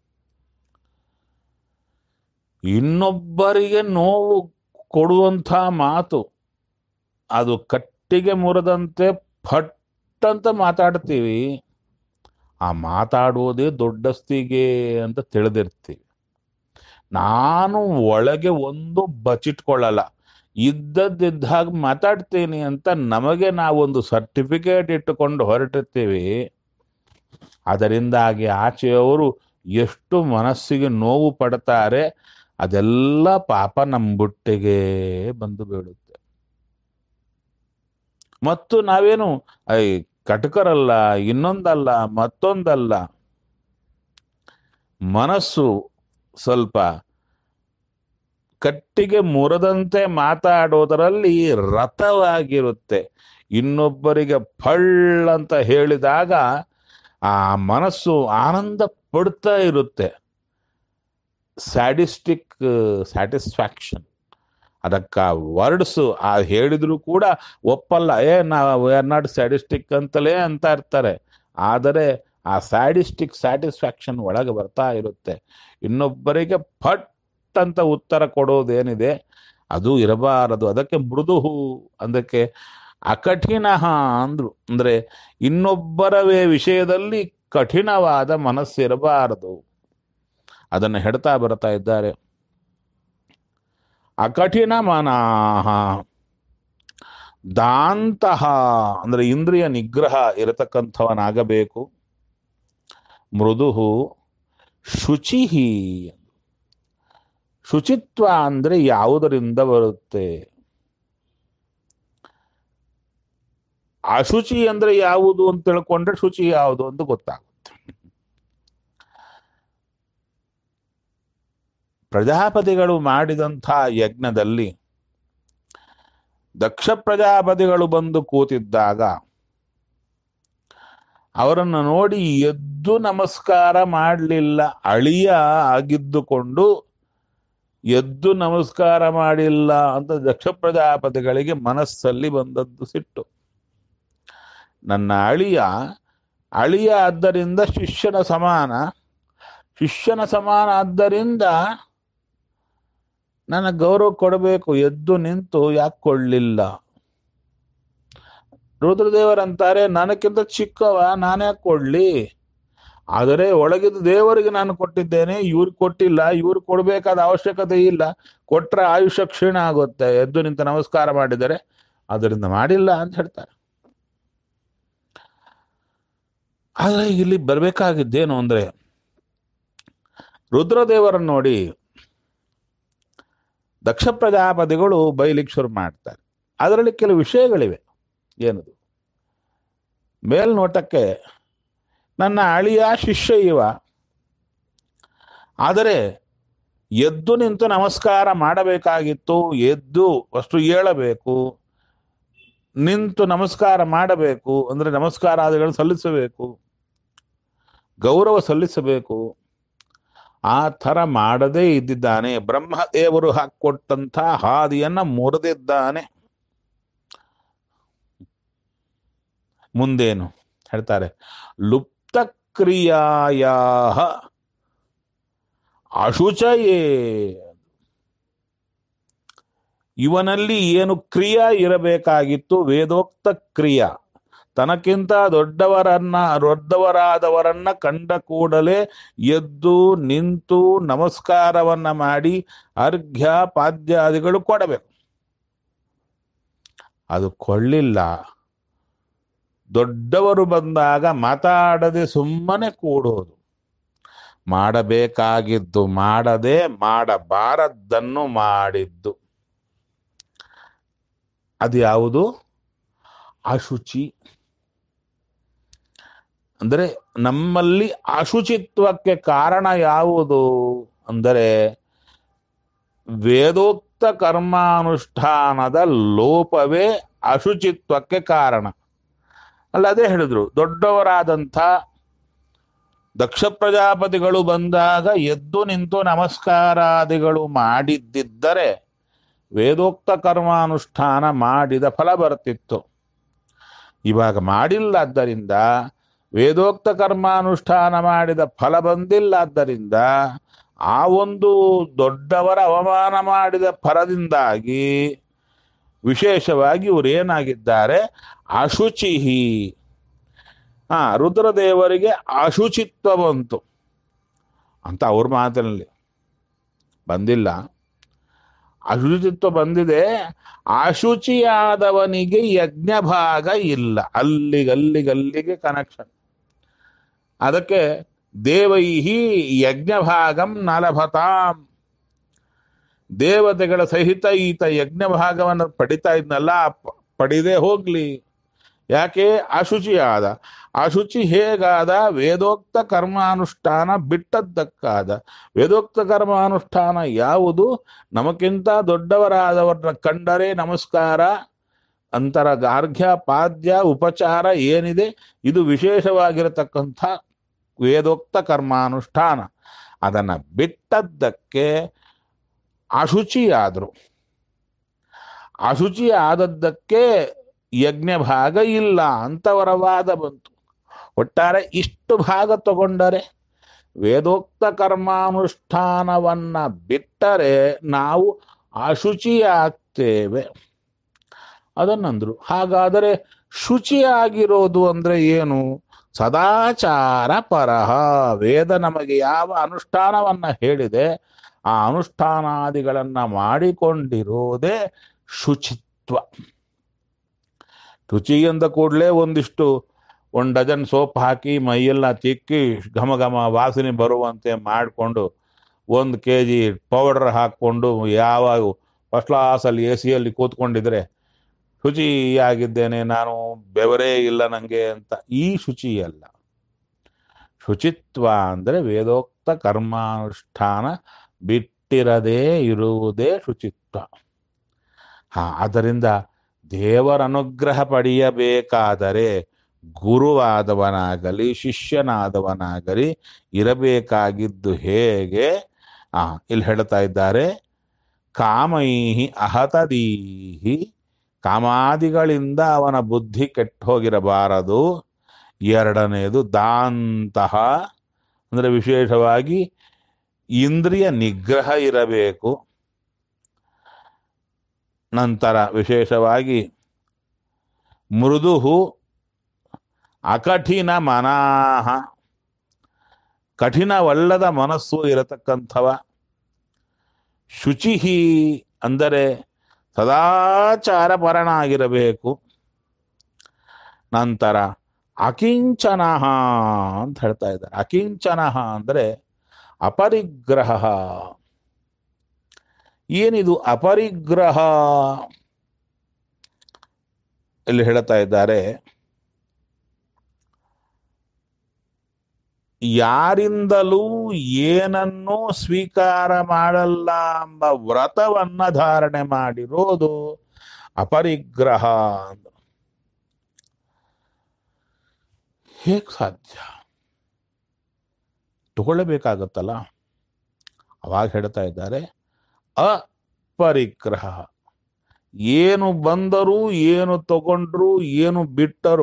ಇನ್ನೊಬ್ಬರಿಗೆ ನೋವು ಕೊಡುವಂಥ ಮಾತು ಅದು ಕಟ್ಟಿಗೆ ಮುರಿದಂತೆ ಫಟ್ ಅಂತ ಮಾತಾಡ್ತೀವಿ ಆ ಮಾತಾಡುವುದೇ ದೊಡ್ಡಸ್ತಿಗೆ ಅಂತ ತಿಳಿದಿರ್ತೀವಿ ನಾನು ಒಳಗೆ ಒಂದು ಬಚ್ಚಿಟ್ಕೊಳ್ಳಲ್ಲ ಇದ್ದದ್ದಿದ್ದಾಗ ಮಾತಾಡ್ತೀನಿ ಅಂತ ನಮಗೆ ನಾವೊಂದು ಸರ್ಟಿಫಿಕೇಟ್ ಇಟ್ಟುಕೊಂಡು ಹೊರಟಿರ್ತೀವಿ ಅದರಿಂದಾಗಿ ಆಚೆಯವರು ಎಷ್ಟು ಮನಸ್ಸಿಗೆ ನೋವು ಪಡ್ತಾರೆ ಅದೆಲ್ಲ ಪಾಪ ನಮ್ಮ ಬುಟ್ಟಿಗೆ ಬಂದು ಬೀಳುತ್ತೆ ಮತ್ತು ನಾವೇನು ಐ ಕಟಕರಲ್ಲ ಇನ್ನೊಂದಲ್ಲ ಮತ್ತೊಂದಲ್ಲ ಮನಸ್ಸು ಸ್ವಲ್ಪ ಕಟ್ಟಿಗೆ ಮುರದಂತೆ ಮಾತಾಡೋದರಲ್ಲಿ ರಥವಾಗಿರುತ್ತೆ ಇನ್ನೊಬ್ಬರಿಗೆ ಫಳ್ ಅಂತ ಹೇಳಿದಾಗ ಆ ಮನಸ್ಸು ಆನಂದ ಪಡ್ತಾ ಇರುತ್ತೆ ಸ್ಯಾಡಿಸ್ಟಿಕ್ ಸ್ಯಾಟಿಸ್ಫ್ಯಾಕ್ಷನ್ ಅದಕ್ಕ ವರ್ಡ್ಸ್ ಆ ಹೇಳಿದ್ರು ಕೂಡ ಒಪ್ಪಲ್ಲ ಏ ನಾವು ಆರ್ ನಾಟ್ ಸ್ಯಾಡಿಸ್ಟಿಕ್ ಅಂತಲೇ ಅಂತ ಇರ್ತಾರೆ ಆದರೆ ಆ ಸ್ಯಾಡಿಸ್ಟಿಕ್ ಸ್ಯಾಟಿಸ್ಫ್ಯಾಕ್ಷನ್ ಒಳಗೆ ಬರ್ತಾ ಇರುತ್ತೆ ಇನ್ನೊಬ್ಬರಿಗೆ ಫಟ್ ಅಂತ ಉತ್ತರ ಕೊಡೋದೇನಿದೆ ಅದು ಇರಬಾರದು ಅದಕ್ಕೆ ಮೃದುಹು ಅದಕ್ಕೆ ಅಕಠಿಣ ಅಂದ್ರು ಅಂದ್ರೆ ಇನ್ನೊಬ್ಬರವೇ ವಿಷಯದಲ್ಲಿ ಕಠಿಣವಾದ ಮನಸ್ಸಿರಬಾರದು ಅದನ್ನು ಹೆಡ್ತಾ ಬರ್ತಾ ಇದ್ದಾರೆ ಅಕಠಿಣ ಮನಾಹ ದಾಂತಹ ಅಂದ್ರೆ ಇಂದ್ರಿಯ ನಿಗ್ರಹ ಇರತಕ್ಕಂಥವನಾಗಬೇಕು ಮೃದುಹು ಶುಚಿಹಿ ಶುಚಿತ್ವ ಅಂದ್ರೆ ಯಾವುದರಿಂದ ಬರುತ್ತೆ ಅಶುಚಿ ಅಂದ್ರೆ ಯಾವುದು ಅಂತ ತಿಳ್ಕೊಂಡ್ರೆ ಶುಚಿ ಯಾವುದು ಅಂತ ಗೊತ್ತಾಗುತ್ತೆ ಪ್ರಜಾಪತಿಗಳು ಮಾಡಿದಂಥ ಯಜ್ಞದಲ್ಲಿ ದಕ್ಷ ಪ್ರಜಾಪತಿಗಳು ಬಂದು ಕೂತಿದ್ದಾಗ ಅವರನ್ನು ನೋಡಿ ಎದ್ದು ನಮಸ್ಕಾರ ಮಾಡಲಿಲ್ಲ ಅಳಿಯ ಆಗಿದ್ದುಕೊಂಡು ಎದ್ದು ನಮಸ್ಕಾರ ಮಾಡಿಲ್ಲ ಅಂತ ದಕ್ಷ ಪ್ರಜಾಪತಿಗಳಿಗೆ ಮನಸ್ಸಲ್ಲಿ ಬಂದದ್ದು ಸಿಟ್ಟು ನನ್ನ ಅಳಿಯ ಅಳಿಯ ಆದ್ದರಿಂದ ಶಿಷ್ಯನ ಸಮಾನ ಶಿಷ್ಯನ ಸಮಾನ ಆದ್ದರಿಂದ ನನ್ನ ಗೌರವ ಕೊಡಬೇಕು ಎದ್ದು ನಿಂತು ಯಾಕೆ ಕೊಡ್ಲಿಲ್ಲ ರುದ್ರದೇವರಂತಾರೆ ನನಕ್ಕಿಂತ ಚಿಕ್ಕವ ನಾನ್ಯಾಕೆ ಕೊಡ್ಲಿ ಆದರೆ ಒಳಗಿದ ದೇವರಿಗೆ ನಾನು ಕೊಟ್ಟಿದ್ದೇನೆ ಇವ್ರಿಗೆ ಕೊಟ್ಟಿಲ್ಲ ಇವ್ರಿಗೆ ಕೊಡಬೇಕಾದ ಅವಶ್ಯಕತೆ ಇಲ್ಲ ಕೊಟ್ರೆ ಆಯುಷ್ಯ ಕ್ಷೀಣ ಆಗುತ್ತೆ ಎದ್ದು ನಿಂತು ನಮಸ್ಕಾರ ಮಾಡಿದರೆ ಅದರಿಂದ ಮಾಡಿಲ್ಲ ಅಂತ ಹೇಳ್ತಾರೆ ಆದರೆ ಇಲ್ಲಿ ಬರಬೇಕಾಗಿದ್ದೇನು ಅಂದ್ರೆ ರುದ್ರದೇವರನ್ನು ನೋಡಿ ದಕ್ಷ ಪ್ರಜಾಪತಿಗಳು ಬೈಲಿಕ್ಕೆ ಶುರು ಮಾಡ್ತಾರೆ ಅದರಲ್ಲಿ ಕೆಲವು ವಿಷಯಗಳಿವೆ ಏನದು ಮೇಲ್ನೋಟಕ್ಕೆ ನನ್ನ ಅಳಿಯ ಶಿಷ್ಯ ಇವ ಆದರೆ ಎದ್ದು ನಿಂತು ನಮಸ್ಕಾರ ಮಾಡಬೇಕಾಗಿತ್ತು ಎದ್ದು ಅಷ್ಟು ಏಳಬೇಕು ನಿಂತು ನಮಸ್ಕಾರ ಮಾಡಬೇಕು ಅಂದ್ರೆ ನಮಸ್ಕಾರಾದಿಗಳು ಸಲ್ಲಿಸಬೇಕು ಗೌರವ ಸಲ್ಲಿಸಬೇಕು ಆ ಥರ ಮಾಡದೇ ಇದ್ದಿದ್ದಾನೆ ಬ್ರಹ್ಮದೇವರು ಹಾಕೊಟ್ಟಂಥ ಹಾದಿಯನ್ನ ಮುರಿದಿದ್ದಾನೆ ಮುಂದೇನು ಹೇಳ್ತಾರೆ ಲುಪ್ತ ಕ್ರಿಯಾಯ ಅಶುಚಯೇ ಇವನಲ್ಲಿ ಏನು ಕ್ರಿಯಾ ಇರಬೇಕಾಗಿತ್ತು ವೇದೋಕ್ತ ಕ್ರಿಯಾ ತನಕ್ಕಿಂತ ದೊಡ್ಡವರನ್ನ ದೊಡ್ಡವರಾದವರನ್ನ ಕಂಡ ಕೂಡಲೇ ಎದ್ದು ನಿಂತು ನಮಸ್ಕಾರವನ್ನ ಮಾಡಿ ಅರ್ಘ್ಯ ಪಾದ್ಯಾದಿಗಳು ಕೊಡಬೇಕು ಅದು ಕೊಳ್ಳಿಲ್ಲ ದೊಡ್ಡವರು ಬಂದಾಗ ಮಾತಾಡದೆ ಸುಮ್ಮನೆ ಕೂಡೋದು ಮಾಡಬೇಕಾಗಿದ್ದು ಮಾಡದೆ ಮಾಡಬಾರದ್ದನ್ನು ಮಾಡಿದ್ದು ಅದು ಯಾವುದು ಅಶುಚಿ ಅಂದರೆ ನಮ್ಮಲ್ಲಿ ಅಶುಚಿತ್ವಕ್ಕೆ ಕಾರಣ ಯಾವುದು ಅಂದರೆ ವೇದೋಕ್ತ ಕರ್ಮಾನುಷ್ಠಾನದ ಲೋಪವೇ ಅಶುಚಿತ್ವಕ್ಕೆ ಕಾರಣ ಅಲ್ಲ ಅದೇ ಹೇಳಿದ್ರು ದೊಡ್ಡವರಾದಂಥ ದಕ್ಷ ಪ್ರಜಾಪತಿಗಳು ಬಂದಾಗ ಎದ್ದು ನಿಂತು ನಮಸ್ಕಾರಾದಿಗಳು ಮಾಡಿದ್ದಿದ್ದರೆ ವೇದೋಕ್ತ ಕರ್ಮಾನುಷ್ಠಾನ ಮಾಡಿದ ಫಲ ಬರ್ತಿತ್ತು ಇವಾಗ ಮಾಡಿಲ್ಲಾದ್ದರಿಂದ ವೇದೋಕ್ತ ಕರ್ಮಾನುಷ್ಠಾನ ಮಾಡಿದ ಫಲ ಬಂದಿಲ್ಲಾದ್ದರಿಂದ ಆ ಒಂದು ದೊಡ್ಡವರ ಅವಮಾನ ಮಾಡಿದ ಫಲದಿಂದಾಗಿ ವಿಶೇಷವಾಗಿ ಇವರು ಏನಾಗಿದ್ದಾರೆ ಅಶುಚಿಹಿ ಹಾ ರುದ್ರದೇವರಿಗೆ ಅಶುಚಿತ್ವ ಬಂತು ಅಂತ ಅವ್ರ ಮಾತಿನಲ್ಲಿ ಬಂದಿಲ್ಲ ಅಶುಚಿತ್ವ ಬಂದಿದೆ ಅಶುಚಿಯಾದವನಿಗೆ ಯಜ್ಞ ಭಾಗ ಇಲ್ಲ ಅಲ್ಲಿಗೆ ಅಲ್ಲಿಗೆ ಅಲ್ಲಿಗೆ ಕನೆಕ್ಷನ್ ಅದಕ್ಕೆ ದೇವೈಹಿ ಯಜ್ಞ ಭಾಗಂ ನಲಭತಾಂ ದೇವತೆಗಳ ಸಹಿತ ಈತ ಯಜ್ಞ ಭಾಗವನ್ನು ಪಡಿತಾ ಇದ್ನಲ್ಲ ಪ- ಪಡಿದೇ ಹೋಗ್ಲಿ ಯಾಕೆ ಅಶುಚಿಯಾದ ಅಶುಚಿ ಹೇಗಾದ ವೇದೋಕ್ತ ಕರ್ಮಾನುಷ್ಠಾನ ಬಿಟ್ಟದ್ದಕ್ಕಾದ ವೇದೋಕ್ತ ಕರ್ಮಾನುಷ್ಠಾನ ಯಾವುದು ನಮಗಿಂತ ದೊಡ್ಡವರಾದವರನ್ನ ಕಂಡರೆ ನಮಸ್ಕಾರ ಅಂತರ ಗಾರ್ಘ್ಯ ಪಾದ್ಯ ಉಪಚಾರ ಏನಿದೆ ಇದು ವಿಶೇಷವಾಗಿರತಕ್ಕಂಥ ವೇದೋಕ್ತ ಕರ್ಮಾನುಷ್ಠಾನ ಅದನ್ನ ಬಿಟ್ಟದ್ದಕ್ಕೆ ಅಶುಚಿಯಾದರು ಅಶುಚಿ ಆದದ್ದಕ್ಕೆ ಯಜ್ಞ ಭಾಗ ಇಲ್ಲ ಅಂತವರ ವಾದ ಬಂತು ಒಟ್ಟಾರೆ ಇಷ್ಟು ಭಾಗ ತಗೊಂಡರೆ ವೇದೋಕ್ತ ಕರ್ಮಾನುಷ್ಠಾನವನ್ನ ಬಿಟ್ಟರೆ ನಾವು ಅಶುಚಿಯಾಗ್ತೇವೆ ಅದನ್ನಂದ್ರು ಹಾಗಾದರೆ ಶುಚಿಯಾಗಿರೋದು ಅಂದ್ರೆ ಏನು ಸದಾಚಾರ ಪರಹ ವೇದ ನಮಗೆ ಯಾವ ಅನುಷ್ಠಾನವನ್ನ ಹೇಳಿದೆ ಆ ಅನುಷ್ಠಾನಾದಿಗಳನ್ನ ಮಾಡಿಕೊಂಡಿರೋದೇ ಶುಚಿತ್ವ ಶುಚಿ ಎಂದ ಕೂಡಲೇ ಒಂದಿಷ್ಟು ಒಂದು ಡಜನ್ ಸೋಪ್ ಹಾಕಿ ಮೈಯೆಲ್ಲ ತಿಕ್ಕಿ ಘಮ ಘಮ ವಾಸನೆ ಬರುವಂತೆ ಮಾಡಿಕೊಂಡು ಒಂದು ಕೆ ಜಿ ಪೌಡರ್ ಹಾಕ್ಕೊಂಡು ಯಾವಾಗ ಫಸ್ಟ್ ಕ್ಲಾಸಲ್ಲಿ ಎ ಸಿಯಲ್ಲಿ ಕೂತ್ಕೊಂಡಿದ್ರೆ ಶುಚಿಯಾಗಿದ್ದೇನೆ ನಾನು ಬೆವರೇ ಇಲ್ಲ ನನಗೆ ಅಂತ ಈ ಶುಚಿ ಅಲ್ಲ ಶುಚಿತ್ವ ಅಂದರೆ ವೇದೋಕ್ತ ಕರ್ಮಾನುಷ್ಠಾನ ಬಿಟ್ಟಿರದೇ ಇರುವುದೇ ಶುಚಿತ್ವ ಹಾ ಆದ್ದರಿಂದ ದೇವರ ಅನುಗ್ರಹ ಪಡೆಯಬೇಕಾದರೆ ಗುರುವಾದವನಾಗಲಿ ಶಿಷ್ಯನಾದವನಾಗಲಿ ಇರಬೇಕಾಗಿದ್ದು ಹೇಗೆ ಆ ಇಲ್ಲಿ ಹೇಳ್ತಾ ಇದ್ದಾರೆ ಕಾಮೈಹಿ ಅಹತದೀಹಿ ಕಾಮಾದಿಗಳಿಂದ ಅವನ ಬುದ್ಧಿ ಕೆಟ್ಟು ಹೋಗಿರಬಾರದು ಎರಡನೆಯದು ದಾಂತಹ ಅಂದರೆ ವಿಶೇಷವಾಗಿ ಇಂದ್ರಿಯ ನಿಗ್ರಹ ಇರಬೇಕು ನಂತರ ವಿಶೇಷವಾಗಿ ಮೃದು ಅಕಠಿಣ ಮನಾಹ ಕಠಿಣವಲ್ಲದ ಮನಸ್ಸು ಇರತಕ್ಕಂಥವ ಶುಚಿಹಿ ಅಂದರೆ ಸದಾಚಾರ ಪರನಾಗಿರಬೇಕು ನಂತರ ಅಕಿಂಚನ ಅಂತ ಹೇಳ್ತಾ ಇದ್ದಾರೆ ಅಕಿಂಚನ ಅಂದರೆ ಅಪರಿಗ್ರಹ ಏನಿದು ಅಪರಿಗ್ರಹ ಇಲ್ಲಿ ಹೇಳ್ತಾ ಇದ್ದಾರೆ ಯಾರಿಂದಲೂ ಏನನ್ನೂ ಸ್ವೀಕಾರ ಮಾಡಲ್ಲ ಎಂಬ ವ್ರತವನ್ನ ಧಾರಣೆ ಮಾಡಿರೋದು ಅಪರಿಗ್ರಹ ಅಂತ ಹೇಗ್ ಸಾಧ್ಯ ತಗೊಳ್ಳಬೇಕಾಗತ್ತಲ್ಲ ಅವಾಗ ಹೇಳ್ತಾ ಇದ್ದಾರೆ ಅಪರಿಗ್ರಹ ಏನು ಬಂದರೂ ಏನು ತಗೊಂಡ್ರು ಏನು ಬಿಟ್ಟರು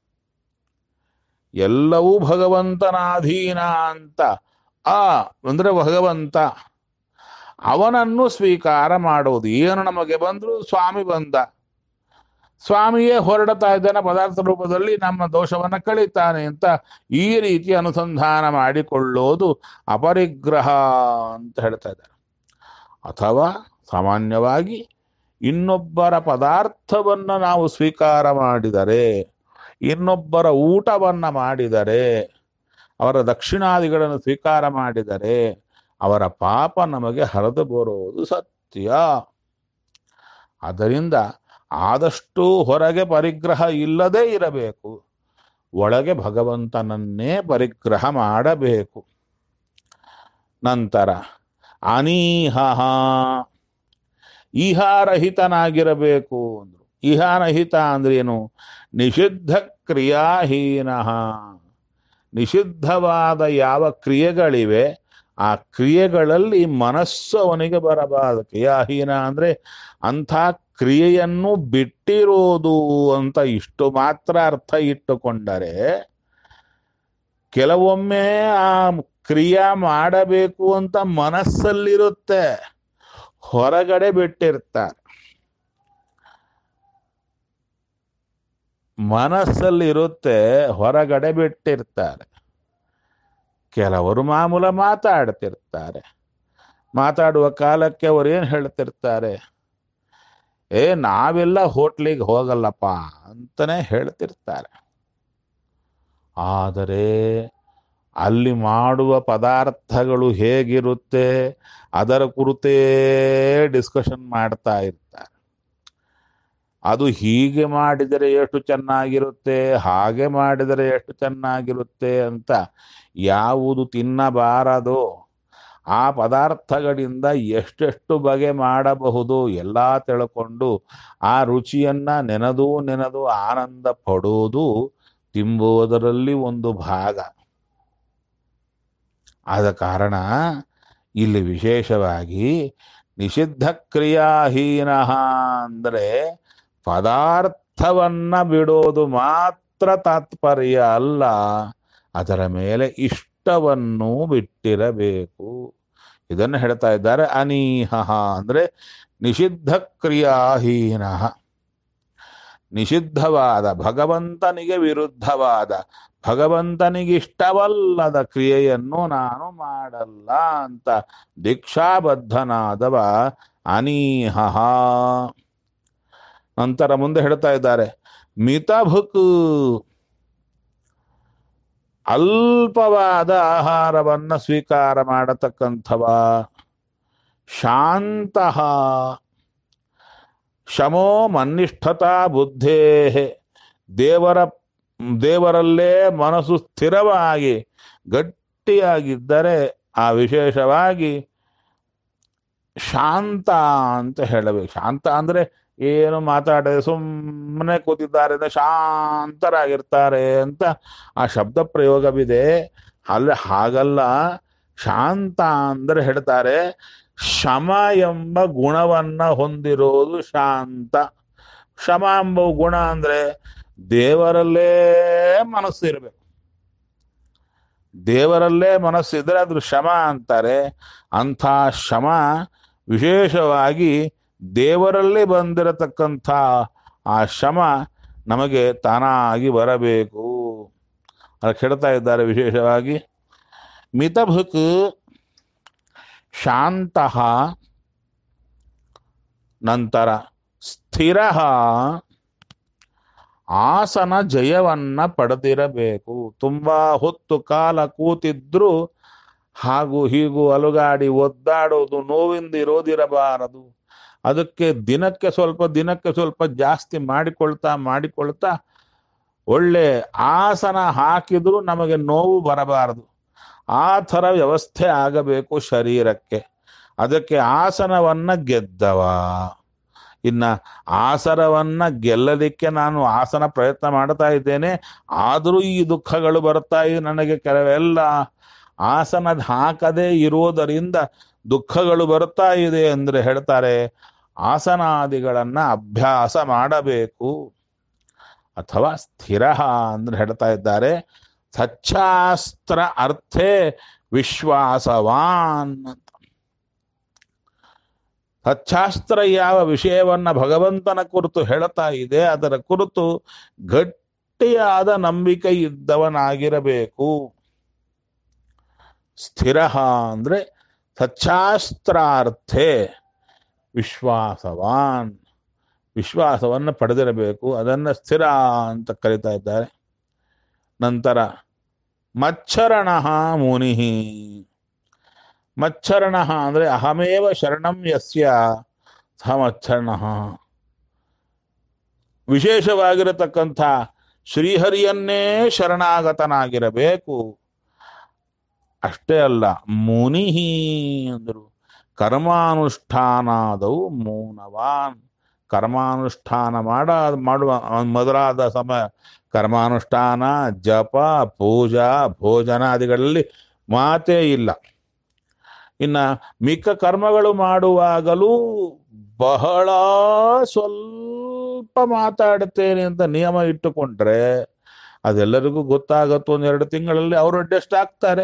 ಎಲ್ಲವೂ ಭಗವಂತನ ಅಧೀನ ಅಂತ ಆ ಅಂದ್ರೆ ಭಗವಂತ ಅವನನ್ನು ಸ್ವೀಕಾರ ಮಾಡುವುದು ಏನು ನಮಗೆ ಬಂದ್ರು ಸ್ವಾಮಿ ಬಂದ ಸ್ವಾಮಿಯೇ ಹೊರಡ್ತಾ ಇದ್ದಾನೆ ಪದಾರ್ಥ ರೂಪದಲ್ಲಿ ನಮ್ಮ ದೋಷವನ್ನ ಕಳೀತಾನೆ ಅಂತ ಈ ರೀತಿ ಅನುಸಂಧಾನ ಮಾಡಿಕೊಳ್ಳೋದು ಅಪರಿಗ್ರಹ ಅಂತ ಹೇಳ್ತಾ ಇದ್ದಾರೆ ಅಥವಾ ಸಾಮಾನ್ಯವಾಗಿ ಇನ್ನೊಬ್ಬರ ಪದಾರ್ಥವನ್ನ ನಾವು ಸ್ವೀಕಾರ ಮಾಡಿದರೆ ಇನ್ನೊಬ್ಬರ ಊಟವನ್ನ ಮಾಡಿದರೆ ಅವರ ದಕ್ಷಿಣಾದಿಗಳನ್ನು ಸ್ವೀಕಾರ ಮಾಡಿದರೆ ಅವರ ಪಾಪ ನಮಗೆ ಹರಿದು ಬರುವುದು ಸತ್ಯ ಅದರಿಂದ ಆದಷ್ಟು ಹೊರಗೆ ಪರಿಗ್ರಹ ಇಲ್ಲದೇ ಇರಬೇಕು ಒಳಗೆ ಭಗವಂತನನ್ನೇ ಪರಿಗ್ರಹ ಮಾಡಬೇಕು ನಂತರ ಅನೀಹ ಇಹಾರಹಿತನಾಗಿರಬೇಕು ಅಂದ್ರು ಇಹಾರಹಿತ ಅಂದ್ರೇನು ನಿಷಿದ್ಧ ಕ್ರಿಯಾಹೀನ ನಿಷಿದ್ಧವಾದ ಯಾವ ಕ್ರಿಯೆಗಳಿವೆ ಆ ಕ್ರಿಯೆಗಳಲ್ಲಿ ಮನಸ್ಸು ಅವನಿಗೆ ಬರಬಾರದು ಕ್ರಿಯಾಹೀನ ಅಂದ್ರೆ ಅಂಥ ಕ್ರಿಯೆಯನ್ನು ಬಿಟ್ಟಿರೋದು ಅಂತ ಇಷ್ಟು ಮಾತ್ರ ಅರ್ಥ ಇಟ್ಟುಕೊಂಡರೆ ಕೆಲವೊಮ್ಮೆ ಆ ಕ್ರಿಯಾ ಮಾಡಬೇಕು ಅಂತ ಮನಸ್ಸಲ್ಲಿರುತ್ತೆ ಹೊರಗಡೆ ಬಿಟ್ಟಿರ್ತಾರೆ ಮನಸ್ಸಲ್ಲಿ ಇರುತ್ತೆ ಹೊರಗಡೆ ಬಿಟ್ಟಿರ್ತಾರೆ ಕೆಲವರು ಮಾಮೂಲ ಮಾತಾಡ್ತಿರ್ತಾರೆ ಮಾತಾಡುವ ಕಾಲಕ್ಕೆ ಅವ್ರು ಏನು ಹೇಳ್ತಿರ್ತಾರೆ ಏ ನಾವೆಲ್ಲ ಹೋಟ್ಲಿಗೆ ಹೋಗಲ್ಲಪ್ಪ ಅಂತಲೇ ಹೇಳ್ತಿರ್ತಾರೆ ಆದರೆ ಅಲ್ಲಿ ಮಾಡುವ ಪದಾರ್ಥಗಳು ಹೇಗಿರುತ್ತೆ ಅದರ ಕುರಿತೇ ಡಿಸ್ಕಷನ್ ಮಾಡ್ತಾ ಇರ್ತಾರೆ ಅದು ಹೀಗೆ ಮಾಡಿದರೆ ಎಷ್ಟು ಚೆನ್ನಾಗಿರುತ್ತೆ ಹಾಗೆ ಮಾಡಿದರೆ ಎಷ್ಟು ಚೆನ್ನಾಗಿರುತ್ತೆ ಅಂತ ಯಾವುದು ತಿನ್ನಬಾರದೋ ಆ ಪದಾರ್ಥಗಳಿಂದ ಎಷ್ಟೆಷ್ಟು ಬಗೆ ಮಾಡಬಹುದು ಎಲ್ಲ ತಿಳ್ಕೊಂಡು ಆ ರುಚಿಯನ್ನ ನೆನೆದು ನೆನೆದು ಆನಂದ ಪಡುವುದು ತಿಂಬುವುದರಲ್ಲಿ ಒಂದು ಭಾಗ ಆದ ಕಾರಣ ಇಲ್ಲಿ ವಿಶೇಷವಾಗಿ ನಿಷಿದ್ಧ ಕ್ರಿಯಾಹೀನ ಅಂದರೆ ಪದಾರ್ಥವನ್ನ ಬಿಡೋದು ಮಾತ್ರ ತಾತ್ಪರ್ಯ ಅಲ್ಲ ಅದರ ಮೇಲೆ ಇಷ್ಟವನ್ನು ಬಿಟ್ಟಿರಬೇಕು ಇದನ್ನು ಹೇಳ್ತಾ ಇದ್ದಾರೆ ಅನೀಹ ಅಂದ್ರೆ ನಿಷಿದ್ಧ ಕ್ರಿಯಾಹೀನ ನಿಷಿದ್ಧವಾದ ಭಗವಂತನಿಗೆ ವಿರುದ್ಧವಾದ ಭಗವಂತನಿಗಿಷ್ಟವಲ್ಲದ ಕ್ರಿಯೆಯನ್ನು ನಾನು ಮಾಡಲ್ಲ ಅಂತ ದೀಕ್ಷಾಬದ್ಧನಾದವ ಅನೀಹ ನಂತರ ಮುಂದೆ ಹೇಳ್ತಾ ಇದ್ದಾರೆ ಮಿತಭುಕ್ ಅಲ್ಪವಾದ ಆಹಾರವನ್ನ ಸ್ವೀಕಾರ ಮಾಡತಕ್ಕಂಥವ ಶಾಂತ ಶಮೋ ಮನ್ನಿಷ್ಠತಾ ಬುದ್ಧೇ ದೇವರ ದೇವರಲ್ಲೇ ಮನಸ್ಸು ಸ್ಥಿರವಾಗಿ ಗಟ್ಟಿಯಾಗಿದ್ದರೆ ಆ ವಿಶೇಷವಾಗಿ ಶಾಂತ ಅಂತ ಹೇಳಬೇಕು ಶಾಂತ ಅಂದ್ರೆ ಏನು ಮಾತಾಡದೆ ಸುಮ್ಮನೆ ಕೂತಿದ್ದಾರೆ ಅಂದ್ರೆ ಶಾಂತರಾಗಿರ್ತಾರೆ ಅಂತ ಆ ಶಬ್ದ ಪ್ರಯೋಗವಿದೆ ಅಲ್ಲ ಹಾಗಲ್ಲ ಶಾಂತ ಅಂದ್ರೆ ಹೇಳ್ತಾರೆ ಶಮ ಎಂಬ ಗುಣವನ್ನ ಹೊಂದಿರೋದು ಶಾಂತ ಶಮ ಎಂಬ ಗುಣ ಅಂದ್ರೆ ದೇವರಲ್ಲೇ ಮನಸ್ಸು ಇರಬೇಕು ದೇವರಲ್ಲೇ ಮನಸ್ಸಿದ್ರೆ ಅದು ಶಮ ಅಂತಾರೆ ಅಂಥ ಶಮ ವಿಶೇಷವಾಗಿ ದೇವರಲ್ಲಿ ಬಂದಿರತಕ್ಕಂಥ ಆ ಶಮ ನಮಗೆ ತಾನಾಗಿ ಬರಬೇಕು ಅದಕ್ಕೆ ಹೇಳ್ತಾ ಇದ್ದಾರೆ ವಿಶೇಷವಾಗಿ ಮಿತಭುಕ್ ಶಾಂತ ನಂತರ ಸ್ಥಿರ ಆಸನ ಜಯವನ್ನ ಪಡೆದಿರಬೇಕು ತುಂಬಾ ಹೊತ್ತು ಕಾಲ ಕೂತಿದ್ರು ಹಾಗೂ ಹೀಗೂ ಅಲುಗಾಡಿ ಒದ್ದಾಡೋದು ನೋವಿಂದ ಇರೋದಿರಬಾರದು ಅದಕ್ಕೆ ದಿನಕ್ಕೆ ಸ್ವಲ್ಪ ದಿನಕ್ಕೆ ಸ್ವಲ್ಪ ಜಾಸ್ತಿ ಮಾಡಿಕೊಳ್ತಾ ಮಾಡಿಕೊಳ್ತಾ ಒಳ್ಳೆ ಆಸನ ಹಾಕಿದ್ರು ನಮಗೆ ನೋವು ಬರಬಾರದು ಆ ಥರ ವ್ಯವಸ್ಥೆ ಆಗಬೇಕು ಶರೀರಕ್ಕೆ ಅದಕ್ಕೆ ಆಸನವನ್ನ ಗೆದ್ದವ ಇನ್ನ ಆಸನವನ್ನ ಗೆಲ್ಲಲಿಕ್ಕೆ ನಾನು ಆಸನ ಪ್ರಯತ್ನ ಮಾಡ್ತಾ ಇದ್ದೇನೆ ಆದರೂ ಈ ದುಃಖಗಳು ಬರ್ತಾ ಇದೆ ನನಗೆ ಕೆಲವೆಲ್ಲ ಆಸನದ ಹಾಕದೇ ಇರುವುದರಿಂದ ದುಃಖಗಳು ಬರ್ತಾ ಇದೆ ಅಂದ್ರೆ ಹೇಳ್ತಾರೆ ಆಸನಾದಿಗಳನ್ನ ಅಭ್ಯಾಸ ಮಾಡಬೇಕು ಅಥವಾ ಸ್ಥಿರ ಅಂದ್ರೆ ಹೇಳ್ತಾ ಇದ್ದಾರೆ ಸಚ್ಚಾಸ್ತ್ರ ಅರ್ಥೇ ವಿಶ್ವಾಸವಾನ್ ಅಂತ ಸಚ್ಚಾಸ್ತ್ರ ಯಾವ ವಿಷಯವನ್ನ ಭಗವಂತನ ಕುರಿತು ಹೇಳ್ತಾ ಇದೆ ಅದರ ಕುರಿತು ಗಟ್ಟಿಯಾದ ನಂಬಿಕೆ ಇದ್ದವನಾಗಿರಬೇಕು ಸ್ಥಿರ ಅಂದ್ರೆ ಸಚ್ಚಾಸ್ತ್ರಾರ್ಥೆ ವಿಶ್ವಾಸವಾನ್ ವಿಶ್ವಾಸವನ್ನು ಪಡೆದಿರಬೇಕು ಅದನ್ನು ಸ್ಥಿರ ಅಂತ ಕರೀತಾ ಇದ್ದಾರೆ ನಂತರ ಮಚ್ಚರಣ ಮುನಿ ಮಚ್ಚರಣ ಅಂದ್ರೆ ಅಹಮೇವ ಶರಣಂ ಯಸ್ಯ ಸ ಮಚ್ಚರಣ ವಿಶೇಷವಾಗಿರತಕ್ಕಂಥ ಶ್ರೀಹರಿಯನ್ನೇ ಶರಣಾಗತನಾಗಿರಬೇಕು ಅಷ್ಟೇ ಅಲ್ಲ ಮುನಿ ಅಂದರು ಕರ್ಮಾನುಷ್ಠಾನಾದವು ಮೌನವಾನ್ ಕರ್ಮಾನುಷ್ಠಾನ ಮಾಡ ಮಾಡುವ ಮೊದಲಾದ ಸಮಯ ಕರ್ಮಾನುಷ್ಠಾನ ಜಪ ಪೂಜಾ ಭೋಜನಾದಿಗಳಲ್ಲಿ ಮಾತೇ ಇಲ್ಲ ಇನ್ನ ಮಿಕ್ಕ ಕರ್ಮಗಳು ಮಾಡುವಾಗಲೂ ಬಹಳ ಸ್ವಲ್ಪ ಮಾತಾಡುತ್ತೇನೆ ಅಂತ ನಿಯಮ ಇಟ್ಟುಕೊಂಡ್ರೆ ಅದೆಲ್ಲರಿಗೂ ಗೊತ್ತಾಗತ್ತು ಒಂದೆರಡು ತಿಂಗಳಲ್ಲಿ ಅವರು ಅಡ್ಜಸ್ಟ್ ಆಗ್ತಾರೆ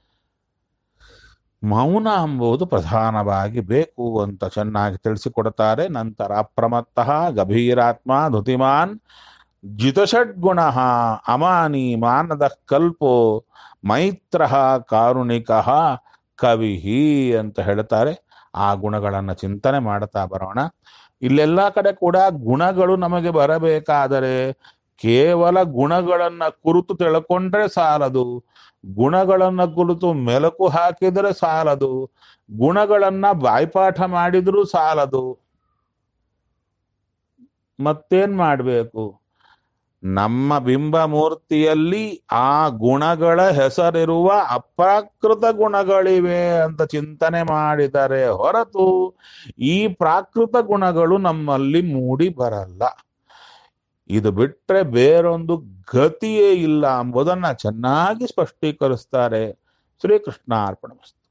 ಮೌನ ಎಂಬುದು ಪ್ರಧಾನವಾಗಿ ಬೇಕು ಅಂತ ಚೆನ್ನಾಗಿ ತಿಳಿಸಿಕೊಡ್ತಾರೆ ನಂತರ ಅಪ್ರಮತ್ತ ಗಭೀರಾತ್ಮ ಧುತಿಮಾನ್ ಜಿತಷಡ್ಗುಣ ಅಮಾನಿ ಮಾನದ ಕಲ್ಪೋ ಮೈತ್ರ ಕಾರುಣಿಕ ಕವಿ ಅಂತ ಹೇಳ್ತಾರೆ ಆ ಗುಣಗಳನ್ನು ಚಿಂತನೆ ಮಾಡ್ತಾ ಬರೋಣ ಇಲ್ಲೆಲ್ಲ ಕಡೆ ಕೂಡ ಗುಣಗಳು ನಮಗೆ ಬರಬೇಕಾದರೆ ಕೇವಲ ಗುಣಗಳನ್ನ ಕುರಿತು ತಿಳ್ಕೊಂಡ್ರೆ ಸಾಲದು ಗುಣಗಳನ್ನ ಕುರಿತು ಮೆಲುಕು ಹಾಕಿದರೆ ಸಾಲದು ಗುಣಗಳನ್ನ ಬಾಯ್ಪಾಠ ಮಾಡಿದ್ರೂ ಸಾಲದು ಮತ್ತೇನ್ ಮಾಡಬೇಕು ನಮ್ಮ ಬಿಂಬ ಮೂರ್ತಿಯಲ್ಲಿ ಆ ಗುಣಗಳ ಹೆಸರಿರುವ ಅಪ್ರಾಕೃತ ಗುಣಗಳಿವೆ ಅಂತ ಚಿಂತನೆ ಮಾಡಿದರೆ ಹೊರತು ಈ ಪ್ರಾಕೃತ ಗುಣಗಳು ನಮ್ಮಲ್ಲಿ ಮೂಡಿ ಬರಲ್ಲ ಇದು ಬಿಟ್ರೆ ಬೇರೊಂದು ಗತಿಯೇ ಇಲ್ಲ ಎಂಬುದನ್ನ ಚೆನ್ನಾಗಿ ಸ್ಪಷ್ಟೀಕರಿಸ್ತಾರೆ ಶ್ರೀಕೃಷ್ಣ ಅರ್ಪಣ